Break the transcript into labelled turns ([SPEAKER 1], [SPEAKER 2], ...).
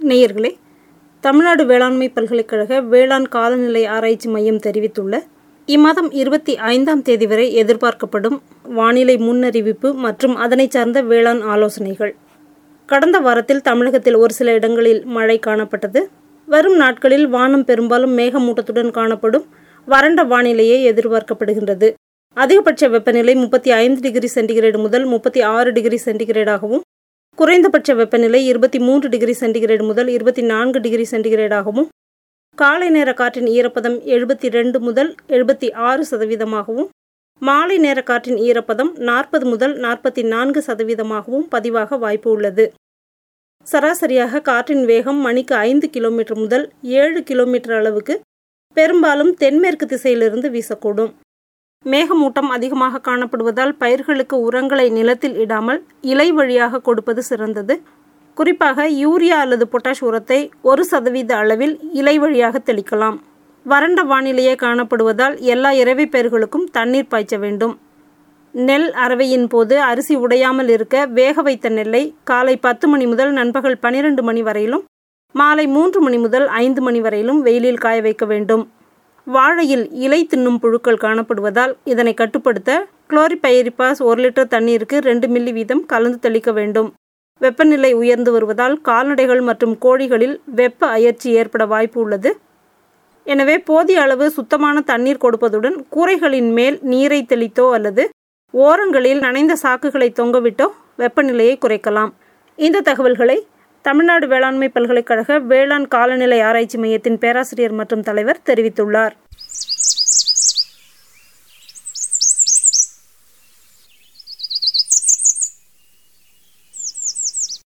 [SPEAKER 1] நேயர்களே தமிழ்நாடு வேளாண்மை பல்கலைக்கழக வேளாண் காலநிலை ஆராய்ச்சி மையம் தெரிவித்துள்ள இம்மாதம் இருபத்தி ஐந்தாம் தேதி வரை எதிர்பார்க்கப்படும் வானிலை முன்னறிவிப்பு மற்றும் அதனை சார்ந்த வேளாண் ஆலோசனைகள் கடந்த வாரத்தில் தமிழகத்தில் ஒரு சில இடங்களில் மழை காணப்பட்டது வரும் நாட்களில் வானம் பெரும்பாலும் மேகமூட்டத்துடன் காணப்படும் வறண்ட வானிலையே எதிர்பார்க்கப்படுகின்றது அதிகபட்ச வெப்பநிலை முப்பத்தி ஐந்து டிகிரி சென்டிகிரேடு முதல் முப்பத்தி ஆறு டிகிரி சென்டிகிரேடாகவும் குறைந்தபட்ச வெப்பநிலை இருபத்தி மூன்று டிகிரி சென்டிகிரேடு முதல் இருபத்தி நான்கு டிகிரி சென்டிகிரேடாகவும் காலை நேர காற்றின் ஈரப்பதம் எழுபத்தி ரெண்டு முதல் எழுபத்தி ஆறு சதவீதமாகவும் மாலை நேர காற்றின் ஈரப்பதம் நாற்பது முதல் நாற்பத்தி நான்கு சதவீதமாகவும் பதிவாக வாய்ப்பு உள்ளது சராசரியாக காற்றின் வேகம் மணிக்கு ஐந்து கிலோமீட்டர் முதல் ஏழு கிலோமீட்டர் அளவுக்கு பெரும்பாலும் தென்மேற்கு திசையிலிருந்து வீசக்கூடும் மேகமூட்டம் அதிகமாக காணப்படுவதால் பயிர்களுக்கு உரங்களை நிலத்தில் இடாமல் இலை வழியாக கொடுப்பது சிறந்தது குறிப்பாக யூரியா அல்லது பொட்டாஷ் உரத்தை ஒரு சதவீத அளவில் இலை வழியாக தெளிக்கலாம் வறண்ட வானிலையே காணப்படுவதால் எல்லா இறவை பயிர்களுக்கும் தண்ணீர் பாய்ச்ச வேண்டும் நெல் அரவையின் போது அரிசி உடையாமல் இருக்க வேக வைத்த நெல்லை காலை பத்து மணி முதல் நண்பகல் பனிரெண்டு மணி வரையிலும் மாலை மூன்று மணி முதல் ஐந்து மணி வரையிலும் வெயிலில் காய வைக்க வேண்டும் வாழையில் இலை தின்னும் புழுக்கள் காணப்படுவதால் இதனை கட்டுப்படுத்த குளோரிபைரிபாஸ் ஒரு லிட்டர் தண்ணீருக்கு ரெண்டு மில்லி வீதம் கலந்து தெளிக்க வேண்டும் வெப்பநிலை உயர்ந்து வருவதால் கால்நடைகள் மற்றும் கோழிகளில் வெப்ப அயற்சி ஏற்பட வாய்ப்பு உள்ளது எனவே போதிய அளவு சுத்தமான தண்ணீர் கொடுப்பதுடன் கூரைகளின் மேல் நீரை தெளித்தோ அல்லது ஓரங்களில் நனைந்த சாக்குகளை தொங்கவிட்டோ வெப்பநிலையை குறைக்கலாம் இந்த தகவல்களை தமிழ்நாடு வேளாண்மை பல்கலைக்கழக வேளாண் காலநிலை ஆராய்ச்சி மையத்தின் பேராசிரியர் மற்றும் தலைவர் தெரிவித்துள்ளார்